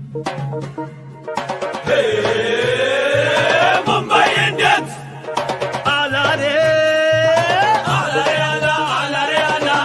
Mumbai Indians. Alare, alare, ala, alare, ala.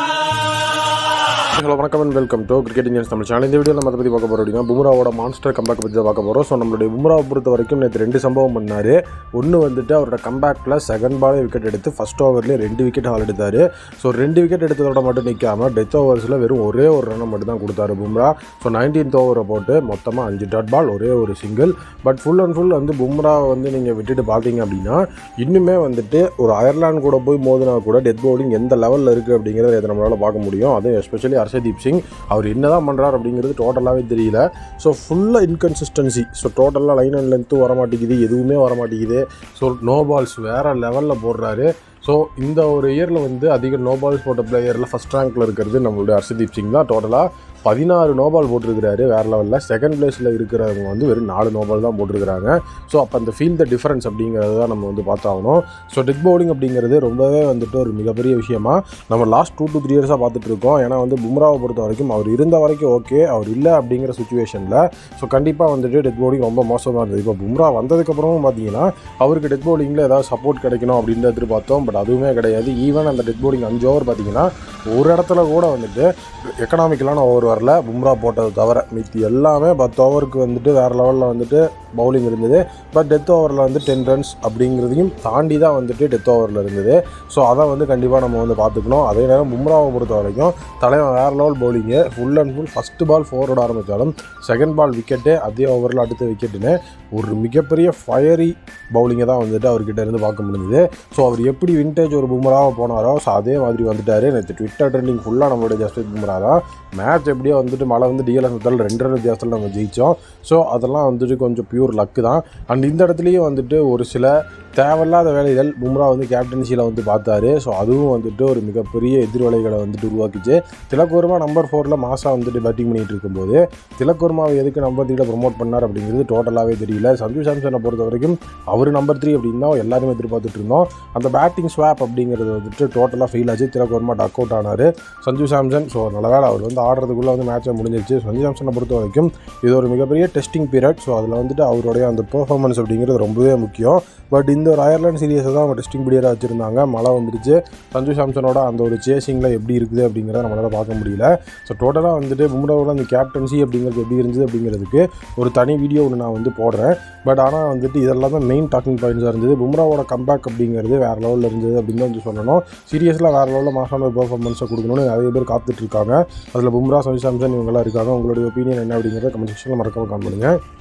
Hello வணக்கம் and welcome to cricket Indians Tamil channel இந்த video நம்ம அதை பற்றி பார்க்க போகிறோம் அப்படின்னா பும்ராவோட மான்ஸ்டர் கம்பேக் பற்றி தான் பார்க்க போகிறோம் ஸோ நம்மளுடைய பும்ராவை பொறுத்த வரைக்கும் நேற்று ரெண்டு சம்பவம் பண்ணார் ஒன்று வந்துட்டு அவரோட கம்பேக்கில் செகண்ட் பாலே விக்கெட் எடுத்து ஃபஸ்ட் ஓவர்லேயே ரெண்டு விக்கெட் ஹால் எடுத்தார் ஸோ ரெண்டு விக்கெட் எடுத்ததோட மட்டும் நிற்காமல் டெத் ஓவர்ஸில் வெறும் ஒரே ஒரு ரன்னை மட்டும் தான் கொடுத்தாரு பும்ரா ஸோ நைன்டீன்த் ஓவரை போட்டு மொத்தமாக அஞ்சு டாட் பால் ஒரே ஒரு single but full and full வந்து பும்ரா வந்து நீங்கள் விட்டுட்டு பார்த்தீங்க அப்படின்னா இன்னுமே வந்துட்டு ஒரு அயர்லாந்து கூட போய் மோதினா கூட டெத் பவுலிங் எந்த லெவலில் இருக்குது அப்படிங்கிறத இதை நம்மளால் பார்க்க முடியும் அதுவும் எஸ்பெஷலி ஹர்ஷதீப் சிங் அவர் என்ன தான் பண்ணுறாரு அப்படிங்கிறது டோட்டலாகவே தெரியல ஸோ ஃபுல்லாக இன்கன்சிஸ்டன்சி ஸோ டோட்டலாக லைன் அண்ட் லென்த்தும் வர மாட்டேங்குது எதுவுமே வர மாட்டேங்குது ஸோ நோ பால்ஸ் வேறு லெவலில் போடுறாரு ஸோ இந்த ஒரு இயரில் வந்து அதிக நோ பால்ஸ் போட்ட பிளேயரில் ஃபஸ்ட் ரேங்க்கில் இருக்கிறது நம்மளுடைய ஹர்ஷதீப் சிங் தான் டோட்டலாக பதினாறு நோபால் போட்டிருக்கிறாரு வேறு லெவலில் செகண்ட் பிளேஸில் இருக்கிறவங்க வந்து வெறும் நாலு நோபால் தான் போட்டிருக்கிறாங்க ஸோ அப்போ அந்த ஃபீல் த டிஃபரன்ஸ் அப்படிங்கிறது தான் நம்ம வந்து பார்த்தாகணும் ஸோ டெத் பவுலிங் அப்படிங்கிறது ரொம்பவே வந்துட்டு ஒரு மிகப்பெரிய விஷயமா நம்ம லாஸ்ட் டூ டு த்ரீ இயர்ஸாக பார்த்துட்டு இருக்கோம் ஏன்னா வந்து பும்ராவை பொறுத்த வரைக்கும் அவர் இருந்த வரைக்கும் ஓகே அவர் இல்லை அப்படிங்கிற சுச்சுவேஷனில் ஸோ கண்டிப்பாக வந்துட்டு டெத் பவுலிங் ரொம்ப மோசமாக இருந்தது இப்போ பும்ரா வந்ததுக்கப்புறமும் பார்த்தீங்கன்னா அவருக்கு டெத் பவுலிங்கில் ஏதாவது சப்போர்ட் கிடைக்கணும் அப்படின்னு எதிர்பார்த்தோம் பட் அதுவுமே கிடையாது ஈவன் அந்த டெத் பவுலிங் அஞ்சு ஓவர் பார்த்தீங்கன்னா ஒரு இடத்துல கூட வந்துட்டு எக்கனாமிக்கலான ஓவர் வரல பும்ரா போட்டது தவிர மீதி எல்லாமே பத்து ஓவருக்கு வந்துட்டு வேறு லெவலில் வந்துட்டு பவுலிங் இருந்தது பட் டெத் ஓவரில் வந்து டென் ரன்ஸ் அப்படிங்கிறதையும் தாண்டி தான் வந்துட்டு டெத் ஓவரில் இருந்தது ஸோ அதை வந்து கண்டிப்பாக நம்ம வந்து பார்த்துக்கணும் அதே நேரம் பும்ராவை பொறுத்த வரைக்கும் தலைவன் வேறு level bowling full and full first ball ஃபோரோட ஆரம்பித்தாலும் செகண்ட் பால் விக்கெட்டு அதே ஓவரில் அடுத்த விக்கெட்டுன்னு ஒரு மிகப்பெரிய ஃபயரி பவுலிங்கை தான் வந்துட்டு அவர்கிட்ட இருந்து பார்க்க முடிஞ்சுது ஸோ அவர் எப்படி விண்டேஜ் ஒரு பும்ராவாக போனாரோ ஸோ அதே மாதிரி வந்துட்டார் நேற்று ட்விட்டர் ட்ரெண்டிங் ஃபுல்லாக நம்மளுடைய ஜஸ்பிரித் பும்ரா தான் மேட்ச் எப்படியோ வந்துட்டு மழை வந்து டிஎல்எஸ் முதல் ரெண்டு ரன் வித்தியாசத்தில் நம்ம ஜெயித்தோம் ஸோ அதெல்லாம் வந்துட்டு கொஞ்சம் பியூர் லக்கு தான் அண்ட் இந்த இடத்துலையும் வந்துட்டு ஒரு சில தேவையில்லாத வேலைகள் பும்ரா வந்து கேப்டன்சியில் வந்து பார்த்தாரு ஸோ அதுவும் வந்துட்டு ஒரு மிகப்பெரிய எதிர்வலைகளை வந்துட்டு உருவாக்கிச்சு திலக்குவர்மா நம்பர் ஃபோரில் மாசா வந்துட்டு பேட்டிங் பண்ணிட்டு இருக்கும்போது திலக்குவர்மாவை எதுக்கு நம்பர் த்ரீல ப்ரொமோட் பண்ணார் அப்படிங்கிறது டோட்டலாகவே தெரியல சஞ்சு சாம்சனை பொறுத்த வரைக்கும் அவர் நம்பர் த்ரீ அப்படின்னு தான் எல்லாருமே எதிர்பார்த்துட்டு இருந்தோம் அந்த பேட்டிங் ஸ்வாப் அப்படிங்கிறது வந்துட்டு டோட்டலாக ஃபெயில் ஆச்சு திலக்குவர்மா டக் அவுட் ஆனார் சஞ்சு சாம்சன் ஸோ நல்ல வேளை அவர் வந்து ஆடுறதுக்குள்ளே வந்து மேட்சை முடிஞ்சிருச்சு சஞ்சு சாம்சனை பொறுத்த வரைக்கும் இது ஒரு மிகப்பெரிய டெஸ்டிங் பீரியட் ஸோ அதில் வந்துட்டு அவருடைய அந்த பெர்ஃபார்மன்ஸ் அப்படிங்கிறது ரொம்பவே முக்கியம் பட் இந்த ஒரு அயர்லாந்து சீரியஸை தான் அவங்க டெஸ்டிங் பீரியடாக வச்சுருந்தாங்க மழை வந்துடுச்சு சஞ்சு சாம்சனோட அந்த ஒரு சேசிங்கில் எப்படி இருக்குது அப்படிங்கிறத நம்மளால் பார்க்க முடியல ஸோ டோட்டலாக வந்துட்டு பும்ராவோட அந்த கேப்டன்சி அப்படிங்கிறது எப்படி இருந்துச்சு அப்படிங்கிறதுக்கு ஒரு தனி வீடியோ ஒன்று நான் வந்து போடுறேன் பட் ஆனால் வந்துட்டு இதெல்லாம் தான் மெயின் டாக்கிங் பாயிண்ட்ஸாக இருந்தது பும்ராவோட கம்பேக் அப்படிங்கிறது வேறு லெவலில் இருந்தது அப்படின்னு தான் வந்து சொல்லணும் சீரியஸில் வேறு லெவலில் மாசான ஒரு பெர்ஃபார்மன்ஸை கொடுக்கணும்னு நிறைய பேர் காத்துட்டு இருக்காங்க அதில் பும்ரா சஞ்சு சாம்சன் இவங்கெல்லாம் இருக்காங்க உங்களுடைய ஒப்பீனியன் என்ன அப்படிங்கிறத கமெண்ட் செக்ஷனில் மறக்காம கான் பண்ணுங்கள்